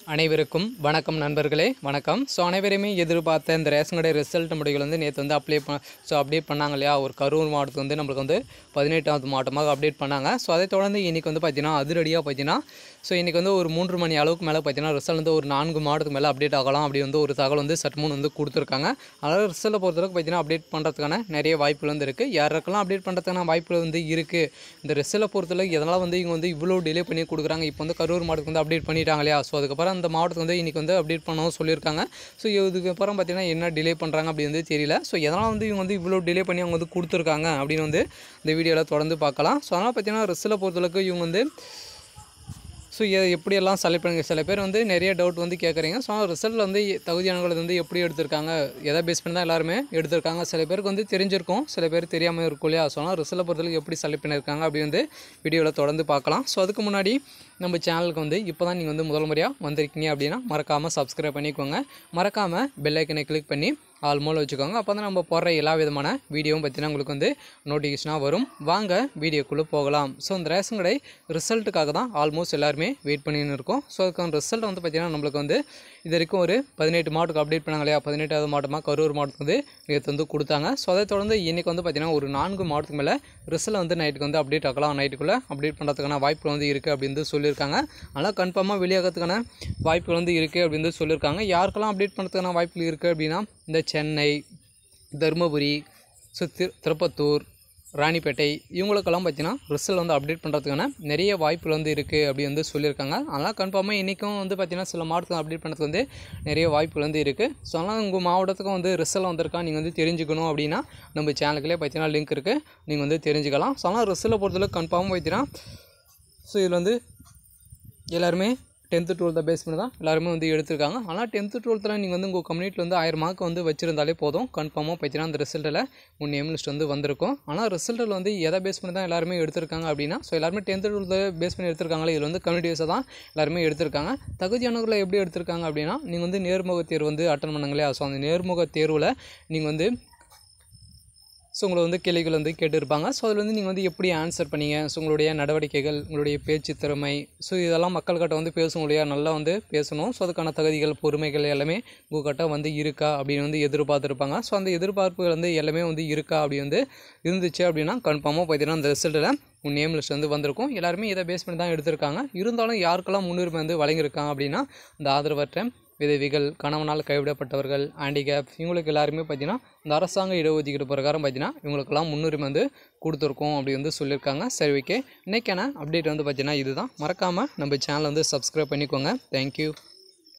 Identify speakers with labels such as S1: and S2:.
S1: அனைவருக்கும் வணக்கம் நண்பர்களே வணக்கம் ஸோ அனைவருமே எதிர்பார்த்த இந்த ரேஷன் கடை ரிசல்ட் முடிவுகள் வந்து நேற்று வந்து அப்ளை ப ஸோ அப்டேட் பண்ணாங்க இல்லையா ஒரு கரூர் மாவட்டத்துக்கு வந்து நம்மளுக்கு வந்து பதினெட்டாவது மாவட்டமாக அப்டேட் பண்ணாங்க ஸோ அதை தொடர்ந்து இன்றைக்கி வந்து பார்த்தீங்கன்னா அதிரடியாக பார்த்தீங்கன்னா ஸோ இன்றைக்கி வந்து ஒரு மூன்று மணி அளவுக்கு மேலே பார்த்தீங்கன்னா ரிசல்ட் வந்து ஒரு நான்கு மாவட்டத்துக்கு மேலே அப்டேட் ஆகலாம் அப்படி வந்து ஒரு தகவல் வந்து சற்று முன் வந்து கொடுத்துருக்காங்க அதனால் ரிசல்ட்டை பொறுத்தளவுக்கு பார்த்தீங்கன்னா அப்டேட் பண்ணுறதுக்கான நிறைய வாய்ப்புகள் வந்து இருக்குது யாருக்கெல்லாம் அப்டேட் பண்ணுறதுக்கான வாய்ப்புகள் வந்து இருக்குது இந்த ரிசல்ட்டை பொறுத்தளவுக்கு எதனால் வந்து இவங்க வந்து இவ்வளோ டிலே பண்ணி கொடுக்குறாங்க இப்போ வந்து கரூர் மாவட்டத்துக்கு வந்து அப்டேட் பண்ணிட்டாங்க இல்லையா ஸோ அதுக்கப்புறம் அந்த மாவட்டத்துக்கு வந்து இன்றைக்கி வந்து அப்டேட் பண்ணவும் சொல்லியிருக்காங்க ஸோ இதுக்கப்புறம் பார்த்தீங்கன்னா என்ன டிலே பண்ணுறாங்க அப்படி வந்து தெரியல ஸோ எதனால் வந்து இவங்க வந்து இவ்வளோ டிலே பண்ணி அவங்க வந்து கொடுத்துருக்காங்க அப்படின்னு வந்து இந்த வீடியோவில் தொடர்ந்து பார்க்கலாம் ஸோ அதனால் பார்த்தீங்கன்னா ரிசல்ட்டை பொறுத்தளவுக்கு இவங்க வந்து ஸோ எப்படியெல்லாம் செலக்ட் பண்ணுங்க சில பேர் வந்து நிறைய டவுட் வந்து கேட்குறீங்க ஸோ ரிசல்ட்டில் வந்து தகுதியானவங்களை வந்து எப்படி எடுத்திருக்காங்க எதை பேஸ் பண்ணி தான் எல்லாருமே எடுத்திருக்காங்க சில பேருக்கு வந்து தெரிஞ்சிருக்கும் சில பேர் தெரியாமல் இருக்கும் இல்லையா ஸோ ஆனால் ரிசல்ட்டை பொறுத்தவரைக்கும் எப்படி செலக்ட் பண்ணியிருக்காங்க அப்படி வந்து வீடியோவில் தொடர்ந்து பார்க்கலாம் ஸோ அதுக்கு முன்னாடி நம்ம சேனலுக்கு வந்து இப்போ தான் நீங்கள் வந்து முதல் முறையாக வந்திருக்கீங்க அப்படின்னா மறக்காமல் சப்ஸ்கிரைப் பண்ணிக்கோங்க மறக்காமல் பெல் ஐக்கனை கிளிக் பண்ணி ஆல் மோல் வச்சுக்கோங்க அப்போ தான் நம்ம போடுற எல்லா விதமான வீடியோவும் பார்த்தீங்கன்னா உங்களுக்கு வந்து நோட்டிஃபிகேஷனாக வரும் வாங்க வீடியோக்குள்ளே போகலாம் ஸோ இந்த ரேஷன் கடை ரிசல்ட்டுக்காக தான் ஆல்மோஸ்ட் எல்லாருமே வெயிட் பண்ணின்னு இருக்கோம் ஸோ அதுக்கான ரிசல்ட் வந்து பார்த்திங்கன்னா நம்மளுக்கு வந்து இது வரைக்கும் ஒரு பதினெட்டு மாவட்டத்துக்கு அப்டேட் பண்ணாங்க இல்லையா பதினெட்டாவது மாவட்டமாக கரூர் மாவட்டத்துக்கு வந்து நேற்று வந்து கொடுத்தாங்க ஸோ அதை தொடர்ந்து இன்றைக்கி வந்து பார்த்திங்கன்னா ஒரு நான்கு மாவட்டத்துக்கு மேலே ரிசல்ட் வந்து நைட்டுக்கு வந்து அப்டேட் ஆகலாம் நைட்டுக்குள்ளே அப்டேட் பண்ணுறதுக்கான வாய்ப்பு வந்து இருக்குது அப்படின்னு சொல்லியிருக்காங்க அதனால் கன்ஃபார்மாக வெளியாகிறதுக்கான வாய்ப்புகள் வந்து இருக்குது அப்படின்னு சொல்லியிருக்காங்க யாருக்கெல்லாம் அப்டேட் பண்ணுறதுக்கான வாய்ப்புகள் இருக்குது அப்படின்னா இந்த சென்னை தருமபுரி ஸோ திரு திருப்பத்தூர் ராணிப்பேட்டை இவங்களுக்கெல்லாம் பார்த்தீங்கன்னா ரிசல்ட் வந்து அப்டேட் பண்ணுறதுக்கான நிறைய வாய்ப்புகள் வந்து இருக்குது அப்படி வந்து சொல்லியிருக்காங்க அதனால் கன்ஃபார்மாக இன்றைக்கும் வந்து பார்த்திங்கன்னா சில மாவட்டத்தில் அப்டேட் பண்ணுறதுக்கு வந்து நிறைய வாய்ப்புகள் வந்து இருக்குது ஸோ அதனால் உங்கள் மாவட்டத்துக்கும் வந்து ரிசல்ட் வந்திருக்கா நீங்கள் வந்து தெரிஞ்சுக்கணும் அப்படின்னா நம்ம சேனலுக்குள்ளே பார்த்தீங்கன்னா லிங்க் இருக்குது நீங்கள் வந்து தெரிஞ்சுக்கலாம் ஸோ அதனால் ரிசல்ட்டை பொறுத்தளவுக்கு கன்ஃபார்மாக பார்த்தீங்கன்னா ஸோ இதில் வந்து எல்லாருமே டென்த்து டுவெல்த்தை பேஸ் பண்ணி தான் எல்லாருமே வந்து எடுத்திருக்காங்க ஆனால் டென்த்து டுவெல்த்தில் நீங்கள் வந்து உங்கள் கம்யூனிட்டியில் வந்து ஆயிரம் மார்க் வந்து வச்சிருந்தாலே போதும் கன்ஃபார்மாக பார்த்தீங்கன்னா அந்த ரிசல்ட்டில் உன் நேம் லிஸ்ட் வந்து வந்திருக்கும் ஆனால் ரிசல்ட்டில் வந்து எதை பேஸ் பண்ணி தான் எல்லாருமே எடுத்திருக்காங்க அப்படின்னா ஸோ எல்லாருமே டென்த்து டுவெல்த்தை பேஸ் பண்ணி எடுத்திருக்காங்களே இதில் வந்து கம்யூனிட்டி வைஸாக தான் எல்லாருமே எடுத்திருக்காங்க தகுதியானவர்களை எப்படி எடுத்திருக்காங்க அப்படின்னா நீங்கள் வந்து நேர்முக தேர்வு வந்து அட்டன் பண்ணுங்களே ஸோ அந்த நேர்முக தேர்வில் நீங்கள் வந்து ஸோ உங்களை வந்து கேள்விகள் வந்து கேட்டிருப்பாங்க ஸோ அதில் வந்து நீங்கள் வந்து எப்படி ஆன்சர் பண்ணீங்க ஸோ உங்களுடைய நடவடிக்கைகள் உங்களுடைய பேச்சு திறமை ஸோ இதெல்லாம் மக்கள்கிட்ட வந்து பேசும் இல்லையா நல்லா வந்து பேசணும் ஸோ அதுக்கான தகுதிகள் பொறுமைகள் எல்லாமே உங்கள்கிட்ட வந்து இருக்கா அப்படின்னு வந்து எதிர்பார்த்துருப்பாங்க ஸோ அந்த எதிர்பார்ப்புகள் வந்து எல்லாமே வந்து இருக்கா அப்படி வந்து இருந்துச்சு அப்படின்னா கன்ஃபார்மாக பார்த்தீங்கன்னா அந்த ரிசல்ட்டில் உன் நேம் லிஸ்ட் வந்து வந்திருக்கும் எல்லாருமே இதை பேஸ் பண்ணி தான் எடுத்திருக்காங்க இருந்தாலும் யாருக்கெல்லாம் முன்னுரிமை வந்து வழங்கியிருக்காங்க அப்படின்னா இந்த ஆதரவற்ற விதவிகள் கணவனால் கைவிடப்பட்டவர்கள் ஹேண்டிகேப் இவங்களுக்கு எல்லாருமே பார்த்தீங்கன்னா இந்த அரசாங்க இடஒதுக்கீடு பிரகாரம் பார்த்தீங்கன்னா இவங்களுக்கெல்லாம் முன்னுரிமை வந்து கொடுத்துருக்கோம் அப்படி வந்து சொல்லியிருக்காங்க சரி ஓகே இன்றைக்கான அப்டேட் வந்து பார்த்தீங்கன்னா இதுதான் மறக்காமல் நம்ம சேனலை வந்து சப்ஸ்கிரைப் பண்ணிக்கோங்க தேங்க்யூ